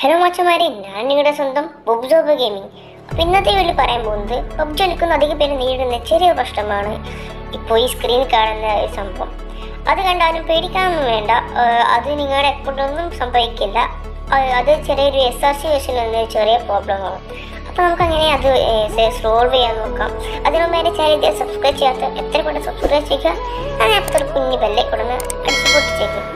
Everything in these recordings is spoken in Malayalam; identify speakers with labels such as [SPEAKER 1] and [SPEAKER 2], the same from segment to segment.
[SPEAKER 1] ഹലോ മച്ചമാരെ ഞാൻ നിങ്ങളുടെ സ്വന്തം ബുബ്ജോബ് ഗെയിമിംഗ് അപ്പോൾ ഇന്നത്തെ വീട്ടിൽ പറയാൻ പോകുന്നത് പബ്ജി കളിക്കുന്ന അധികം പേര് നേരിടുന്ന ചെറിയ പ്രശ്നമാണ് ഇപ്പോൾ ഈ സ്ക്രീനിൽ കാണുന്ന ഒരു സംഭവം അത് കണ്ടാലും പേടിക്കാനൊന്നും വേണ്ട ആഹ് അത് നിങ്ങളുടെ അക്കൗണ്ടൊന്നും സംഭവിക്കില്ല ആഹ് അത് ചെറിയൊരു എസ് ആർ സി വേഷനിൽ ചെറിയ പ്രോബ്ലമാണ് അപ്പോൾ നമുക്ക് അങ്ങനെ അത് സോൾവ് ചെയ്യാൻ നോക്കാം അതിനു മുമ്പ് എൻ്റെ ചാനൽ സബ്സ്ക്രൈബ് ചെയ്യാത്ത എത്ര കൊണ്ട് സബ്സ്ക്രൈബ് ചെയ്യുക അങ്ങനെ അപ്പുറത്ത് കുഞ്ഞ് ബെല്ലെ കൊടുന്ന് അടിച്ച് പൊട്ടിച്ചേക്കും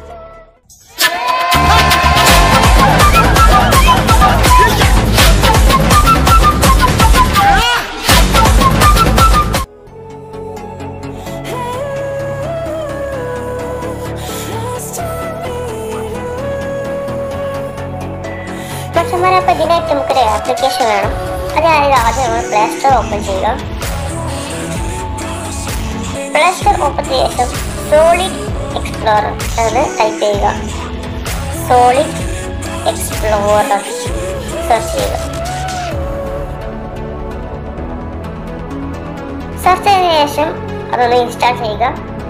[SPEAKER 1] കസ്റ്റമർ അപ്പോൾ ഇതിനായിട്ട് നമുക്കൊരു ആപ്ലിക്കേഷൻ വേണം അതായത് ആദ്യം നമ്മൾ പ്ലേ സ്റ്റോർ ഓപ്പൺ ചെയ്യുക പ്ലേ സ്റ്റോർ ഓപ്പൺ ചെയ്ത ശേഷം സോളിഡ് എക്സ്പ്ലോറർ എന്ന് ടൈപ്പ് ചെയ്യുക സോളിഡ് എക്സ്പ്ലോറർ സെർച്ച് ചെയ്യുക സെർച്ച് ചെയ്തതിനു ശേഷം അതൊന്ന് ഇൻസ്റ്റാൾ ചെയ്യുക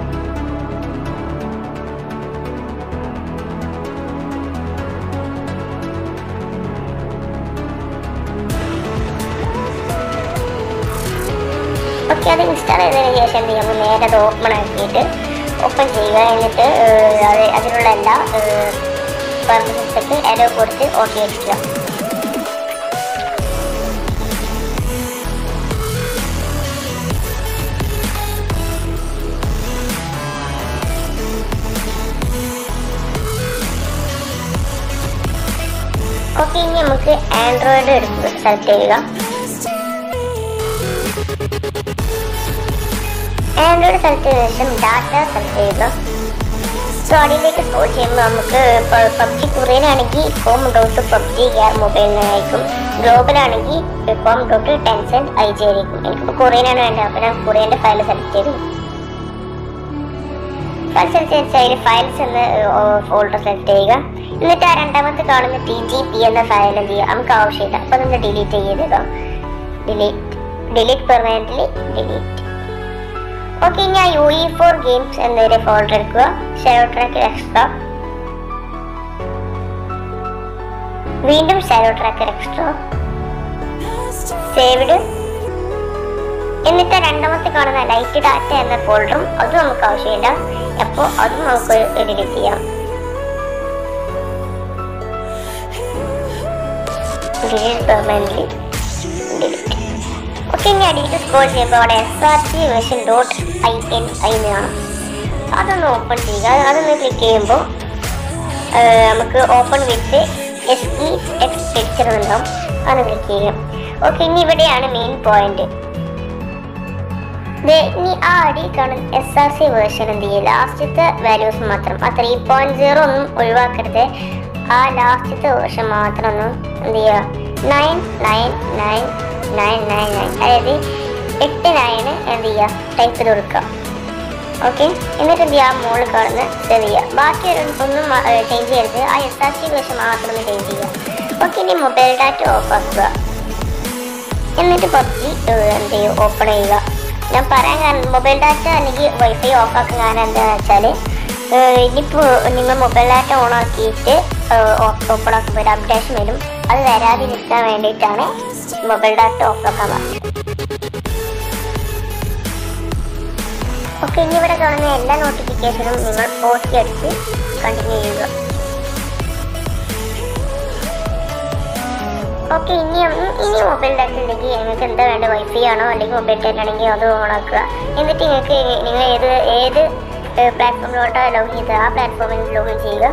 [SPEAKER 1] ഓക്കെ അത് ഇൻസ്റ്റാൾ ചെയ്തതിന് ശേഷം എന്ത് ചെയ്യാം നേരെ അത് ഓപ്പൺ ആക്കിയിട്ട് ഓപ്പൺ ചെയ്യുക എന്നിട്ട് ഏഹ്, അത് അതിലുള്ള എല്ലാ പെർമിഷൻസൊക്കെ എലോ കൊടുത്ത് ഓക്കെ അടിക്കുക ഓക്കെ ഇനി നമുക്ക് ആൻഡ്രോയിഡ് എടുത്ത് സെലക്ട് ചെയ്യുക ആൻഡ്രോയിഡ് സെലക്ട് ചെയ്ത ശേഷം ഡാറ്റ സെലക്ട് ചെയ്യുക സോ അടിയിലേക്ക് സ്കോർ ചെയ്യുമ്പോൾ നമുക്ക് പബ്ജി കൊറിയനാണെങ്കിൽ കോം ഡോട്ട് പബ്ജി ഗെയർ മൊബൈലിനായിരിക്കും ഗ്ലോബലാണെങ്കിൽ com dot Tencent I G ആയിരിക്കും എനിക്കിപ്പോൾ കൊറിയനാണ് വേണ്ടത് അപ്പോൾ ഞാൻ കൊറിയൻ്റെ ഫയൽ സെലക്ട് ചെയ്തു ഫയൽ സെലക്ട് ചെയ്ത അതിൽ ഫയൽസ് എന്ന ഫോൾഡർ സെലക്ട് ചെയ്യുക എന്നിട്ട് ആ രണ്ടാമത്തെ കാണുന്ന ടി ജി പി എന്ന ഫയൽ എന്ത് ചെയ്യുക നമുക്ക് ആവശ്യമില്ല അപ്പോൾ നമ്മൾ ഡിലീറ്റ് ചെയ്തേക്കുക delete delete permanently delete okay ഇനി ആ യു ഇ ഫോർ ഗെയിംസ് എന്നൊരു ഫോൾഡർ എടുക്കുക ഷെയർ ട്രാക്ക് എക്സ്ട്രാ വീണ്ടും ഷെയർ ട്രാക്കർ എക്സ്ട്രാ സേവ്ഡ് എന്നിട്ട് രണ്ടാമത്തെ കാണുന്ന ലൈറ്റ് ഡാറ്റ എന്ന ഫോൾഡറും അതും നമുക്ക് ആവശ്യമില്ല അപ്പോൾ അതും നമുക്ക് ഡിലീറ്റ് ചെയ്യാം ഡിലീറ്റ് പെർമനൻ്റ്ലി ഡിലീറ്റ് ഓക്കെ ഇനി അടിയിട്ട് സ്കോർ ചെയ്യുമ്പോൾ അവിടെ S R T version dot I N I കാണാം അതൊന്ന് ഓപ്പൺ ചെയ്യുക അതൊന്ന് ക്ലിക്ക് ചെയ്യുമ്പോൾ നമുക്ക് open with S E text picture ഉണ്ടാവും അതൊന്ന് ക്ലിക്ക് ചെയ്യാം ഓക്കെ ഇനി ഇവിടെയാണ് മെയിൻ പോയിന്റ് ഇനി ആ അടി കാണുന്ന എസ് ആർ സി വേർഷൻ എന്ത് ചെയ്യുക ലാസ്റ്റത്തെ വാല്യൂസ് മാത്രം ആ ത്രീ പോയിന്റ് സീറോ ഒന്നും ഒഴിവാക്കരുത് ആ ലാസ്റ്റത്തെ വേർഷൻ മാത്രം ഒന്ന് എന്ത് ചെയ്യുക nine nine nine nine nine nine അതായത് എട്ട് നയന് എന്ത് ചെയ്യുക ടൈപ്പ് ചെയ്ത് കൊടുക്കുക ഓക്കെ എന്നിട്ട് എന്ത് ചെയ്യുക ആ മുകളിൽ കാണുന്ന സേവ് ചെയ്യുക ബാക്കി ഒരു- ഒന്നും ചേഞ്ച് ചെയ്യരുത് ആ എസ് ആർ സി വേർഷൻ മാത്രം ഒന്ന് ചേഞ്ച് ചെയ്യുക ഓക്കെ ഇനി മൊബൈൽ ഡാറ്റ ഓഫ് ആക്കുക എന്നിട്ട് പബ്ജി എന്ത് ചെയ്യും ഓപ്പൺ ചെയ്യുക ഞാൻ പറയാൻ കാരണം മൊബൈൽ ഡാറ്റ അല്ലെങ്കിൽ വൈഫൈ ഓഫ് ആക്കാൻ കാരണം എന്താണെന്ന് വെച്ചാൽ ഇനിയിപ്പോൾ നിങ്ങൾ മൊബൈൽ ഡാറ്റ ഓൺ ആക്കിയിട്ട് ഓപ്പൺ ആക്കുമ്പോൾ ഒരു അപ്ഡേഷൻ വരും അത് വരാതിരിക്കാൻ വേണ്ടിയിട്ടാണ് മൊബൈൽ ഡാറ്റ ഓഫ് ആക്കാൻ പറഞ്ഞത് ഓക്കെ ഇനി ഇവിടെ കാണുന്ന എല്ലാ നോട്ടിഫിക്കേഷനും നിങ്ങൾ പോസ്റ്റ് അടിച്ച് കണ്ടിന്യൂ ചെയ്യുക ഓക്കെ ഇനി ഒന്ന്- ഇനി മൊബൈൽ ഡാറ്റ ഉണ്ടെങ്കിൽ നിങ്ങൾക്ക് എന്താ വേണ്ട വൈഫൈ ആണോ അല്ലെങ്കിൽ മൊബൈൽ ഡാറ്റ ആണെങ്കിൽ അത് ഓൺ ആക്കുക എന്നിട്ട് നിങ്ങൾക്ക് നിങ്ങൾ ഏത് ഏത് പ്ലാറ്റ്ഫോമിലോട്ടോ ലോഗിൻ ചെയ്ത് ആ പ്ലാറ്റ്ഫോമിൽ ലോഗിൻ ചെയ്യുക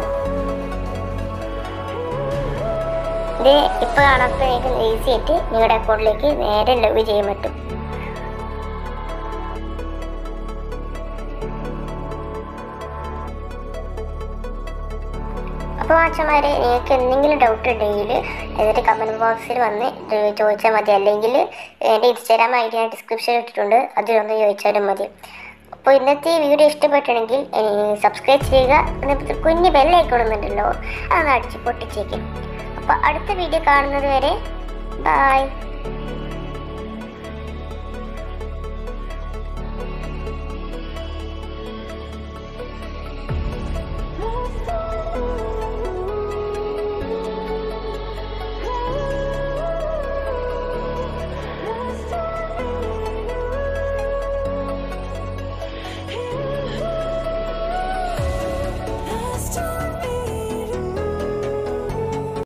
[SPEAKER 1] ഇത് ഇപ്പോൾ കാണാത്ത നിങ്ങൾക്ക് ഈസി ആയിട്ട് നിങ്ങളുടെ അക്കൗണ്ടിലേക്ക് നേരെ ലോഗിൻ ചെയ്യാൻ പറ്റും അപ്പോൾ അച്ഛന്മാരെ നിങ്ങൾക്ക് എന്തെങ്കിലും ഡൗട്ട് ഉണ്ടെങ്കിൽ എന്നിട്ട് കമൻറ്റ് ബോക്സിൽ വന്ന് ചോ- ചോദിച്ചാൽ മതി അല്ലെങ്കിൽ എൻ്റെ ഇൻസ്റ്റാഗ്രാം ഐ ഡി ഞാൻ ഡിസ്ക്രിപ്ഷനിൽ ഇട്ടിട്ടുണ്ട് അതിലൊന്ന് ചോദിച്ചാലും മതി അപ്പോൾ ഇന്നത്തെ ഈ വീഡിയോ ഇഷ്ടപ്പെട്ടിട്ടുണ്ടെങ്കിൽ സബ്സ്ക്രൈബ് ചെയ്യുക എന്നിട്ട് കുഞ്ഞ് ബെല്ലൈക്കോളുന്നുണ്ടല്ലോ അതൊന്ന് അടിച്ച് പൊട്ടിച്ചേക്കും അപ്പോൾ അടുത്ത വീഡിയോ കാണുന്നത് വരെ ബായ്